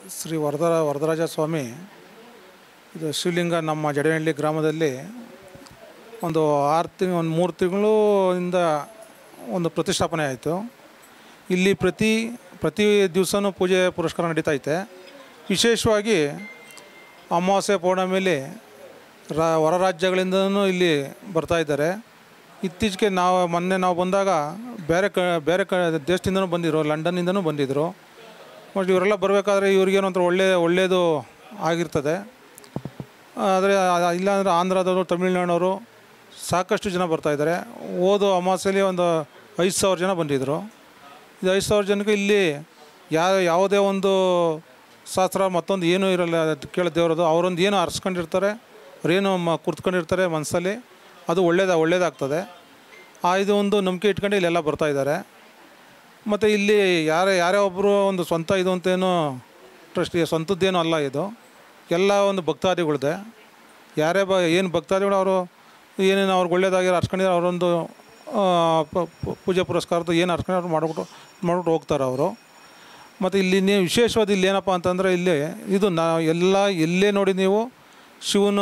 ಶ್ರೀ ವರದ ವರದರಾಜ ಸ್ವಾಮಿ ಇದು ಶಿವಲಿಂಗ ನಮ್ಮ ಜಡನಹಳ್ಳಿ ಗ್ರಾಮದಲ್ಲಿ ಒಂದು ಆರು ತಿಂಗಳು ಒಂದು ಮೂರು ತಿಂಗಳು ಇಂದ ಒಂದು ಪ್ರತಿಷ್ಠಾಪನೆ ಆಯಿತು ಇಲ್ಲಿ ಪ್ರತಿ ಪ್ರತಿ ದಿವಸನೂ ಪೂಜೆ ಪುರಸ್ಕಾರ ನಡೀತೈತೆ ವಿಶೇಷವಾಗಿ ಅಮಾವಾಸ್ಯೆ ಪೌರ್ಣಮಿಲಿ ರಾ ಹೊರ ರಾಜ್ಯಗಳಿಂದನೂ ಇಲ್ಲಿ ಬರ್ತಾ ಇದ್ದಾರೆ ಇತ್ತೀಚೆಗೆ ನಾವು ಮೊನ್ನೆ ನಾವು ಬಂದಾಗ ಬೇರೆ ಕ ಬೇರೆ ಕ ದೇಶದಿಂದನೂ ಬಂದಿದ್ರು ಲಂಡನ್ನಿಂದನೂ ಬಂದಿದ್ದರು ಬಟ್ ಇವರೆಲ್ಲ ಬರಬೇಕಾದ್ರೆ ಇವ್ರಿಗೇನೋ ಒಂಥರ ಒಳ್ಳೆ ಒಳ್ಳೆಯದು ಆಗಿರ್ತದೆ ಆದರೆ ಇಲ್ಲಾಂದರೆ ಆಂಧ್ರದವರು ತಮಿಳ್ನಾಡವರು ಸಾಕಷ್ಟು ಜನ ಬರ್ತಾಯಿದ್ದಾರೆ ಓದು ಅಮಾವಾಸ್ಯೆಲಿ ಒಂದು ಐದು ಸಾವಿರ ಜನ ಬಂದಿದ್ದರು ಇದು ಐದು ಸಾವಿರ ಜನಕ್ಕೆ ಇಲ್ಲಿ ಯಾವ ಯಾವುದೇ ಒಂದು ಶಾಸ್ತ್ರ ಮತ್ತೊಂದು ಏನೂ ಇರಲ್ಲ ಅದು ಕೇಳೋ ದೇವ್ರದ್ದು ಅವರೊಂದು ಏನು ಅರ್ಸ್ಕೊಂಡಿರ್ತಾರೆ ಅವ್ರೇನು ಮ ಕುರ್ತ್ಕೊಂಡಿರ್ತಾರೆ ಮನಸ್ಸಲ್ಲಿ ಅದು ಒಳ್ಳೇದ ಒಳ್ಳೇದಾಗ್ತದೆ ಆ ಇದು ಒಂದು ನಂಬಿಕೆ ಇಟ್ಕೊಂಡು ಇಲ್ಲೆಲ್ಲ ಬರ್ತಾಯಿದ್ದಾರೆ ಮತ್ತು ಇಲ್ಲಿ ಯಾರೇ ಯಾರೇ ಒಬ್ಬರು ಒಂದು ಸ್ವಂತ ಇದು ಅಂತೇನು ಟ್ರಸ್ಟ್ ಸ್ವಂತದ್ದೇನೂ ಅಲ್ಲ ಇದು ಎಲ್ಲ ಒಂದು ಭಕ್ತಾದಿಗಳ್ದೆ ಯಾರೇ ಬ ಏನು ಭಕ್ತಾದಿಗಳು ಅವರು ಏನೇನು ಅವ್ರಿಗೆ ಒಳ್ಳೇದಾಗಿರೋ ಅರ್ಸ್ಕೊಂಡಿರೋ ಅವರೊಂದು ಆ, ಪ- ಪ- ಪೂಜೆ ಪುರಸ್ಕಾರದ್ದು ಏನು ಅರ್ಸ್ಕೊಂಡು ಮಾಡ್ಬಿಟ್ಟು ಮಾಡ್ಬಿಟ್ಟು ಹೋಗ್ತಾರೆ ಅವರು ಮತ್ತು ಇಲ್ಲಿ ನೀವು ವಿಶೇಷವಾದ ಇಲ್ಲಿ ಏನಪ್ಪ ಅಂತಂದರೆ ಇಲ್ಲಿ ಇದು ನಾ ಎಲ್ಲ ಎಲ್ಲೇ ನೋಡಿ ನೀವು ಶಿವನ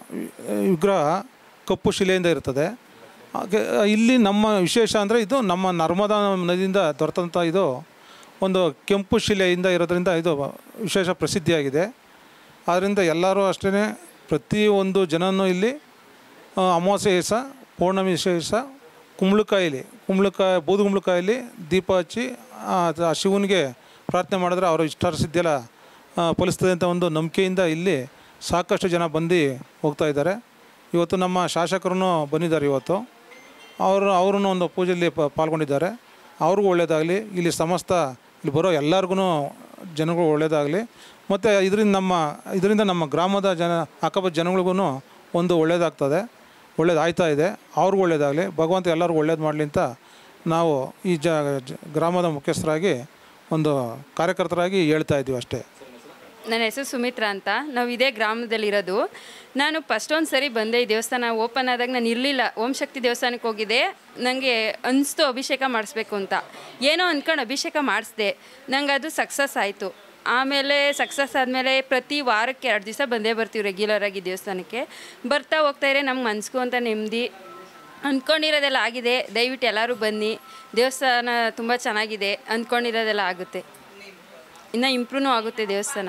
ವಿಗ್ರಹ ಕಪ್ಪು ಶಿಲೆಯಿಂದ ಇರ್ತದೆ ಹಾಗೆ ಇಲ್ಲಿ ನಮ್ಮ ವಿಶೇಷ ಅಂದರೆ ಇದು ನಮ್ಮ ನರ್ಮದಾ ನದಿಯಿಂದ ದೊರೆತಂಥ ಇದು ಒಂದು ಕೆಂಪು ಶಿಲೆಯಿಂದ ಇರೋದ್ರಿಂದ ಇದು ವಿಶೇಷ ಪ್ರಸಿದ್ಧಿಯಾಗಿದೆ ಆದ್ದರಿಂದ ಎಲ್ಲರೂ ಅಷ್ಟೇ ಪ್ರತಿಯೊಂದು ಜನನೂ ಇಲ್ಲಿ ಆ, ಅಮಾವಾಸ್ಯೆ ದಿವಸ ಪೌರ್ಣಮಿ ದಿವಸ ಕುಂಬಳಕಾಯಿಲಿ ಕುಂಬಳಕಾಯಿ ಬೂದು ಕುಂಬಳಕಾಯಲ್ಲಿ ದೀಪ ಹಚ್ಚಿ ಆ ಆ ಶಿವನಿಗೆ ಪ್ರಾರ್ಥನೆ ಮಾಡಿದ್ರೆ ಅವರ ಇಷ್ಟಾರ್ಥ ಎಲ್ಲ ಆ, ಫಲಿಸ್ತದೆ ಅಂತ ಒಂದು ನಂಬಿಕೆಯಿಂದ ಇಲ್ಲಿ ಸಾಕಷ್ಟು ಜನ ಬಂದು ಹೋಗ್ತಾ ಇದ್ದಾರೆ ಇವತ್ತು ನಮ್ಮ ಶಾಸಕರು ಬಂದಿದ್ದಾರೆ ಇವತ್ತು ಅವರು ಅವರು ಒಂದು ಪೂಜೆಯಲ್ಲಿ ಪ ಪಾಲ್ಗೊಂಡಿದ್ದಾರೆ ಅವ್ರಿಗೂ ಒಳ್ಳೆಯದಾಗಲಿ ಇಲ್ಲಿ ಸಮಸ್ತ ಇಲ್ಲಿ ಬರೋ ಎಲ್ಲರಿಗೂ ಜನಗಳು ಒಳ್ಳೆಯದಾಗಲಿ ಮತ್ತು ಇದರಿಂದ ನಮ್ಮ ಇದರಿಂದ ನಮ್ಮ ಗ್ರಾಮದ ಜನ ಅಕ್ಕಪಕ್ಕ ಜನಗಳಿಗೂ ಒಂದು ಒಳ್ಳೆಯದಾಗ್ತದೆ ಒಳ್ಳೇದಾಗ್ತಾ ಇದೆ ಅವ್ರಿಗೂ ಒಳ್ಳೆಯದಾಗಲಿ ಭಗವಂತ ಎಲ್ಲರಿಗೂ ಒಳ್ಳೇದು ಮಾಡಲಿ ಅಂತ ನಾವು ಈ ಜ ಜ- ಗ್ರಾಮದ ಮುಖ್ಯಸ್ಥರಾಗಿ ಒಂದು ಕಾರ್ಯಕರ್ತರಾಗಿ ಹೇಳ್ತಾ ಇದ್ದೀವಿ ಅಷ್ಟೇ ನನ್ನ ಹೆಸರು ಸುಮಿತ್ರಾ ಅಂತ ನಾವು ಇದೇ ಗ್ರಾಮದಲ್ಲಿರೋದು ನಾನು ಫಸ್ಟ್ ಒಂದು ಸರಿ ಬಂದೆ ಈ ದೇವಸ್ಥಾನ ಓಪನ್ ಆದಾಗ ನಾನು ಇರಲಿಲ್ಲ ಓಂ ಶಕ್ತಿ ದೇವಸ್ಥಾನಕ್ಕೆ ಹೋಗಿದ್ದೆ ನನಗೆ ಅನಿಸ್ತು ಅಭಿಷೇಕ ಮಾಡಿಸ್ಬೇಕು ಅಂತ ಏನೋ ಅಂದ್ಕೊಂಡು ಅಭಿಷೇಕ ಮಾಡಿಸ್ದೆ ನಂಗೆ ಅದು ಸಕ್ಸಸ್ ಆಯಿತು ಆಮೇಲೆ ಸಕ್ಸಸ್ ಆದಮೇಲೆ ಪ್ರತಿ ವಾರಕ್ಕೆ ಎರಡು ದಿವಸ ಬಂದೇ ಬರ್ತೀವಿ ರೆಗ್ಯುಲರಾಗಿ ದೇವಸ್ಥಾನಕ್ಕೆ ಬರ್ತಾ ಹೋಗ್ತಾ ಇದ್ರೆ ನಮ್ಗೆ ಮನ್ಸಿಗೂ ಅಂತ ನೆಮ್ಮದಿ ಅಂದ್ಕೊಂಡಿರೋದೆಲ್ಲ ಆಗಿದೆ ದಯವಿಟ್ಟು ಎಲ್ಲರೂ ಬನ್ನಿ ದೇವಸ್ಥಾನ ತುಂಬ ಚೆನ್ನಾಗಿದೆ ಅಂದ್ಕೊಂಡಿರೋದೆಲ್ಲ ಆಗುತ್ತೆ ಇನ್ನು ಇಂಪ್ರೂವ್ನೂ ಆಗುತ್ತೆ ದೇವಸ್ಥಾನ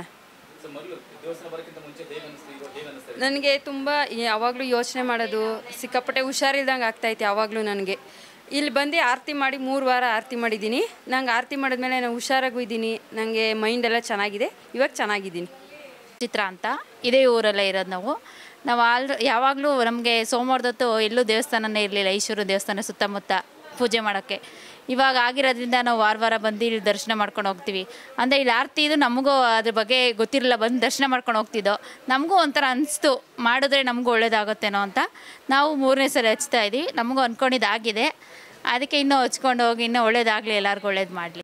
ನನಗೆ ತುಂಬ ಯಾವಾಗಲೂ ಯೋಚನೆ ಮಾಡೋದು ಸಿಕ್ಕಾಪಟ್ಟೆ ಹುಷಾರಿಲ್ದಂಗೆ ಆಗ್ತಾಯಿತ್ತು ಯಾವಾಗಲೂ ನನಗೆ ಇಲ್ಲಿ ಬಂದು ಆರತಿ ಮಾಡಿ ಮೂರು ವಾರ ಆರತಿ ಮಾಡಿದ್ದೀನಿ ನಂಗೆ ಆರತಿ ಮಾಡಿದ್ಮೇಲೆ ನಾನು ಹುಷಾರಾಗೂ ಇದ್ದೀನಿ ನನಗೆ ಮೈಂಡ್ ಎಲ್ಲ ಚೆನ್ನಾಗಿದೆ ಇವಾಗ ಚೆನ್ನಾಗಿದ್ದೀನಿ ಚಿತ್ರ ಅಂತ ಇದೇ ಊರಲ್ಲೇ ಇರೋದು ನಾವು ನಾವು ಆಲ್ ಯಾವಾಗಲೂ ನಮಗೆ ಸೋಮವಾರದೊತ್ತು ಎಲ್ಲೂ ದೇವಸ್ಥಾನನೇ ಇರಲಿಲ್ಲ ಈಶ್ವರ ದೇವಸ್ಥಾನ ಸುತ್ತಮುತ್ತ ಪೂಜೆ ಮಾಡೋಕ್ಕೆ ಇವಾಗ ಆಗಿರೋದ್ರಿಂದ ನಾವು ವಾರ ವಾರ ಬಂದು ಇಲ್ಲಿ ದರ್ಶನ ಮಾಡ್ಕೊಂಡು ಹೋಗ್ತೀವಿ ಅಂದರೆ ಇಲ್ಲಿ ಆರತಿ ಇದು ನಮಗೂ ಅದ್ರ ಬಗ್ಗೆ ಗೊತ್ತಿರಲಿಲ್ಲ ಬಂದು ದರ್ಶನ ಮಾಡ್ಕೊಂಡು ಹೋಗ್ತಿದ್ದೋ ನಮಗೂ ಒಂಥರ ಅನಿಸ್ತು ಮಾಡಿದ್ರೆ ನಮಗೂ ಒಳ್ಳೇದಾಗುತ್ತೇನೋ ಅಂತ ನಾವು ಮೂರನೇ ಸಲ ಹಚ್ತಾ ಇದ್ದೀವಿ ನಮಗೂ ಅಂದ್ಕೊಂಡಿದ್ದಾಗಿದೆ ಅದಕ್ಕೆ ಇನ್ನೂ ಹಚ್ಕೊಂಡು ಹೋಗಿ ಇನ್ನೂ ಒಳ್ಳೇದಾಗಲಿ ಎಲ್ಲರಿಗೂ ಒಳ್ಳೇದು ಮಾಡಲಿ